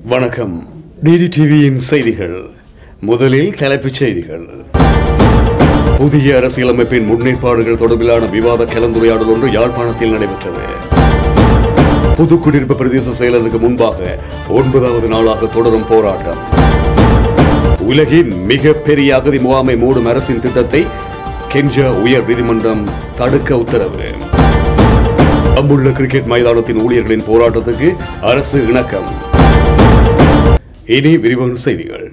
வணக்கம் டிடி டிவியின் செய்திகள் முதலில் தலைப்புச் செய்திகள் புதிய அரசியலமைப்பின் முன்னேற்பாடுகள் தொடர்பிலான விவாத கலந்துரையாடல் ஒன்று யாழ்ப்பாணத்தில் நடைபெற்றது புதுக்குடியிருப்பு பிரதேச செயலருக்கு முன்பாக ஒன்பதாவது நாளாக தொடரும் போராட்டம் உலகின் மிகப்பெரிய அகதி முகாமை மூடும் அரசின் திட்டத்தை கெஞ்சா உயர் நீதிமன்றம் தடுக்க உத்தரவு அம்புள்ள கிரிக்கெட் மைதானத்தின் ஊழியர்களின் போராட்டத்துக்கு அரசு இணக்கம் இனி விரிவான செய்திகள்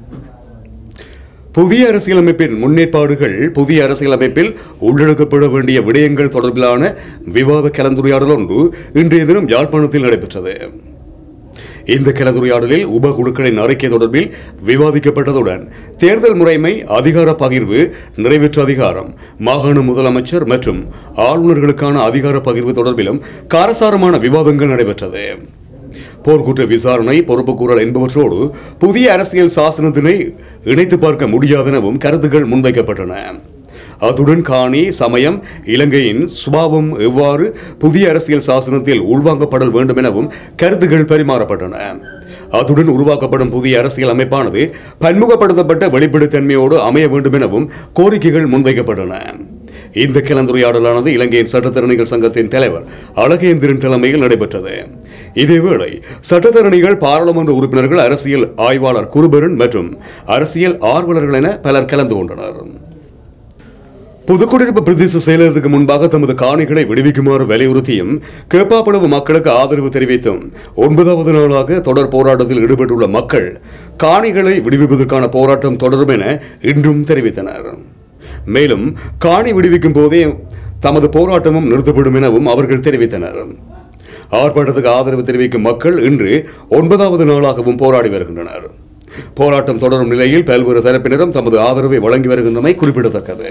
புதிய அரசியலமைப்பின் முன்னேற்பாடுகள் புதிய அரசியலமைப்பில் உள்ளடக்கப்பட வேண்டிய விடயங்கள் தொடர்பிலான விவாத கலந்துரையாடல் ஒன்று இன்றைய தினம் யாழ்ப்பாணத்தில் நடைபெற்றது இந்த கலந்துரையாடலில் உபகுழுக்களின் அறிக்கை தொடர்பில் விவாதிக்கப்பட்டதுடன் தேர்தல் முறைமை அதிகார பகிர்வு நிறைவேற்று அதிகாரம் மாகாண முதலமைச்சர் மற்றும் ஆளுநர்களுக்கான அதிகார பகிர்வு தொடர்பிலும் காரசாரமான விவாதங்கள் நடைபெற்றது போர்க்குற்ற விசாரணை பொறுப்புக்கூறல் என்பவற்றோடு புதிய அரசியல் சாசனத்தினை இணைத்து பார்க்க முடியாதெனவும் கருத்துக்கள் முன்வைக்கப்பட்டன அத்துடன் காணி சமயம் இலங்கையின் சுபாவம் எவ்வாறு புதிய அரசியல் சாசனத்தில் உள்வாங்கப்படல் வேண்டும் எனவும் கருத்துக்கள் பரிமாறப்பட்டன அத்துடன் உருவாக்கப்படும் புதிய அரசியல் அமைப்பானது பன்முகப்படுத்தப்பட்ட வெளிப்படைத்தன்மையோடு அமைய வேண்டும் எனவும் கோரிக்கைகள் முன்வைக்கப்பட்டன இந்த கலந்துரையாடலானது இலங்கையின் சட்டத்தரணிகள் சங்கத்தின் தலைவர் அழகேந்திரன் தலைமையில் நடைபெற்றது இதேவேளை சட்டத்தரணிகள் பாராளுமன்ற உறுப்பினர்கள் அரசியல் ஆய்வாளர் குருபரன் மற்றும் அரசியல் ஆர்வலர்கள் என பலர் கலந்து கொண்டனர் புதுக்குடியிருப்பு பிரதேச செயலகத்துக்கு முன்பாக தமது காணிகளை விடுவிக்குமாறு வலியுறுத்தியும் கேப்பாப்பளவு மக்களுக்கு ஆதரவு தெரிவித்தும் ஒன்பதாவது நாளாக தொடர் போராட்டத்தில் ஈடுபட்டுள்ள மக்கள் காணிகளை விடுவிப்பதற்கான போராட்டம் தொடரும் என இன்றும் தெரிவித்தனர் மேலும் காணி விடுவிக்கும் போதே தமது போராட்டமும் நிறுத்தப்படும் எனவும் அவர்கள் தெரிவித்தனர் ஆர்ப்பாட்டத்துக்கு ஆதரவு தெரிவிக்கும் மக்கள் இன்று ஒன்பதாவது நாளாகவும் போராடி வருகின்றனர் போராட்டம் தொடரும் நிலையில் பல்வேறு தரப்பினரும் தமது ஆதரவை வழங்கி வருகின்றமை குறிப்பிடத்தக்கது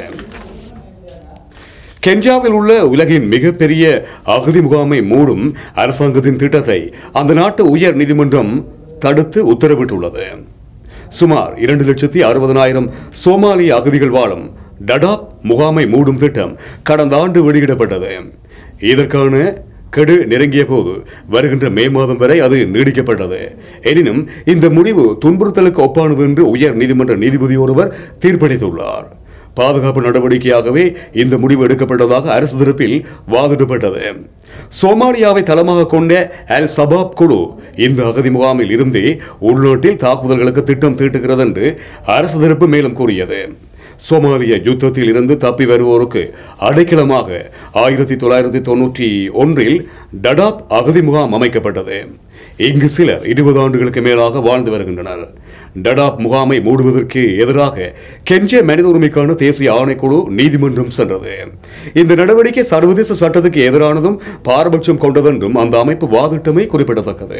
கென்யாவில் உள்ள உலகின் மிகப்பெரிய அகதி முகாமை மூடும் அரசாங்கத்தின் திட்டத்தை அந்த நாட்டு உயர் நீதிமன்றம் தடுத்து உத்தரவிட்டுள்ளது சுமார் இரண்டு லட்சத்தி அறுபதனாயிரம் சோமாலிய அகதிகள் வாழும் டடாப் முகாமை மூடும் திட்டம் கடந்த ஆண்டு வெளியிடப்பட்டது இதற்கான கெடு நெருங்கிய போது வருகின்ற மே மாதம் வரை அது நீடிக்கப்பட்டது எனினும் இந்த முடிவு துன்புறுத்தலுக்கு ஒப்பானது என்று உயர் நீதிமன்ற நீதிபதி ஒருவர் தீர்ப்பளித்துள்ளார் பாதுகாப்பு நடவடிக்கையாகவே இந்த முடிவு எடுக்கப்பட்டதாக அரசு தரப்பில் வாதிடப்பட்டது சோமாலியாவை தளமாக கொண்ட அல் சபாப் குழு இந்த அகதி முகாமில் இருந்தே உள்நாட்டில் தாக்குதல்களுக்கு திட்டம் தீட்டுகிறது என்று அரசு தரப்பு மேலும் கூறியது சோமாலிய யுத்தத்தில் இருந்து தப்பி வருவோருக்கு அடைக்கலமாக ஆயிரத்தி தொள்ளாயிரத்தி தொன்னூற்றி ஒன்றில் டடாப் அகதி முகாம் அமைக்கப்பட்டது இங்கு சிலர் இருபது ஆண்டுகளுக்கு மேலாக வாழ்ந்து வருகின்றனர் டடாப் முகாமை மூடுவதற்கு எதிராக கெஞ்ச மனித உரிமைக்கான தேசிய ஆணைக்குழு நீதிமன்றம் சென்றது இந்த நடவடிக்கை சர்வதேச சட்டத்துக்கு எதிரானதும் பாரபட்சம் கொண்டதென்றும் அந்த அமைப்பு வாதிட்டமை குறிப்பிடத்தக்கது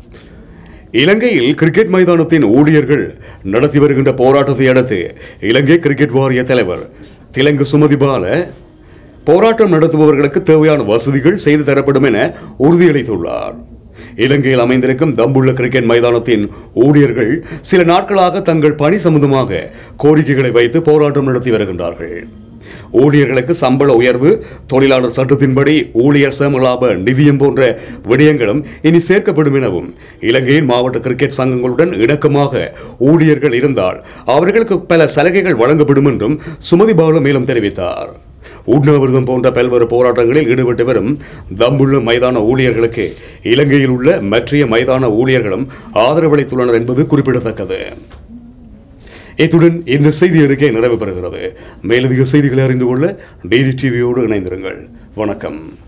இலங்கையில் கிரிக்கெட் மைதானத்தின் ஊழியர்கள் நடத்தி வருகின்ற போராட்டத்தை அடுத்து இலங்கை கிரிக்கெட் வாரிய தலைவர் திலங்கு சுமதிபால போராட்டம் நடத்துபவர்களுக்கு தேவையான வசதிகள் செய்து தரப்படும் என உறுதியளித்துள்ளார் இலங்கையில் அமைந்திருக்கும் தம்புள்ள கிரிக்கெட் மைதானத்தின் ஊழியர்கள் சில நாட்களாக தங்கள் பணி சம்பந்தமாக கோரிக்கைகளை வைத்து போராட்டம் நடத்தி வருகின்றார்கள் ஊழியர்களுக்கு சம்பள உயர்வு தொழிலாளர் சட்டத்தின்படி ஊழியர் சமலாப நிதியம் போன்ற விடயங்களும் இனி சேர்க்கப்படும் எனவும் இலங்கையின் மாவட்ட கிரிக்கெட் சங்கங்களுடன் இணக்கமாக ஊழியர்கள் இருந்தால் அவர்களுக்கு பல சலுகைகள் வழங்கப்படும் என்றும் சுமதி பாலு மேலும் தெரிவித்தார் உண்ணாவிரதம் போன்ற பல்வேறு போராட்டங்களில் ஈடுபட்டு வரும் தம்புள்ள மைதான ஊழியர்களுக்கு இலங்கையில் உள்ள மற்றைய மைதான ஊழியர்களும் ஆதரவளித்துள்ளனர் என்பது குறிப்பிடத்தக்கது இத்துடன் இந்த செய்தி அறிக்கை நிறைவு பெறுகிறது மேலதிக செய்திகளை அறிந்து கொள்ள டிடி டிவியோடு இணைந்திருங்கள் வணக்கம்